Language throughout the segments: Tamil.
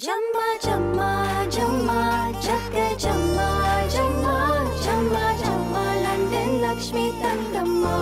ஜம்மா ஜம்மா ஜம்மா ஜக்க ஜம்மா ஜம்மா ஜம்மா ஜம்மா லண்டன் லக்ஷ்மி தங்கம்மா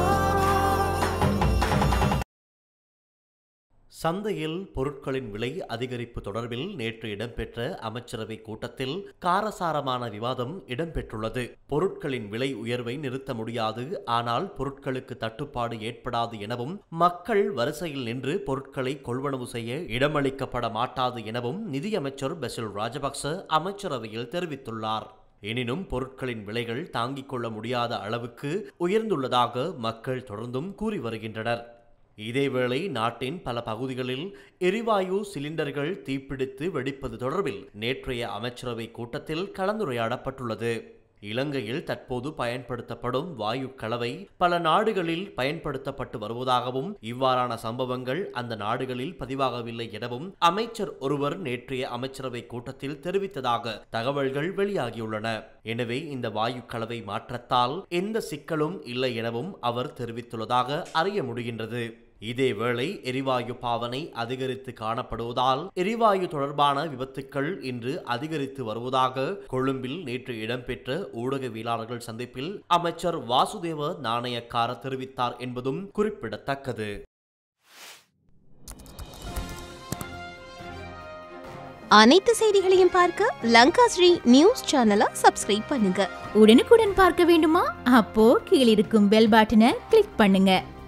சந்தையில் பொருட்களின் விலை அதிகரிப்பு தொடர்பில் நேற்று இடம்பெற்ற அமைச்சரவை கூட்டத்தில் காரசாரமான விவாதம் இடம்பெற்றுள்ளது பொருட்களின் விலை உயர்வை நிறுத்த முடியாது ஆனால் பொருட்களுக்கு தட்டுப்பாடு ஏற்படாது எனவும் மக்கள் வரிசையில் நின்று பொருட்களை கொள்வனவு செய்ய இடமளிக்கப்பட மாட்டாது எனவும் நிதியமைச்சர் பெசில் ராஜபக்ச அமைச்சரவையில் தெரிவித்துள்ளார் எனினும் பொருட்களின் விலைகள் தாங்கிக் கொள்ள முடியாத அளவுக்கு உயர்ந்துள்ளதாக மக்கள் தொடர்ந்தும் கூறி வருகின்றனர் இதேவேளை நாட்டின் பல பகுதிகளில் எரிவாயு சிலிண்டர்கள் தீப்பிடித்து வெடிப்பது தொடர்பில் நேற்றைய அமைச்சரவை கூட்டத்தில் கலந்துரையாடப்பட்டுள்ளது இலங்கையில் தற்போது பயன்படுத்தப்படும் வாயு கலவை பல நாடுகளில் பயன்படுத்தப்பட்டு வருவதாகவும் இவ்வாறான சம்பவங்கள் அந்த நாடுகளில் பதிவாகவில்லை எனவும் அமைச்சர் ஒருவர் நேற்றைய அமைச்சரவை கூட்டத்தில் தெரிவித்ததாக தகவல்கள் வெளியாகியுள்ளன எனவே இந்த வாயு கலவை மாற்றத்தால் எந்த சிக்கலும் இல்லை எனவும் அவர் தெரிவித்துள்ளதாக அறிய முடிகின்றது இதேவேளை எரிவாயு பாவனை அதிகரித்து காணப்படுவதால் எரிவாயு தொடர்பான விபத்துக்கள் இன்று அதிகரித்து வருவதாக கொழும்பில் நேற்று இடம்பெற்ற ஊடகவியலாளர்கள் சந்திப்பில் அமைச்சர் வாசுதேவ நாணயக்கார தெரிவித்தார் என்பதும் குறிப்பிடத்தக்கது அனைத்து செய்திகளையும் பார்க்க லங்கா ஸ்ரீ நியூஸ் சேனலை சப்ஸ்கிரைப் பண்ணுங்க உடனுக்குடன் பார்க்க வேண்டுமா அப்போ கீழிருக்கும் பெல் பட்டனை கிளிக் பண்ணுங்க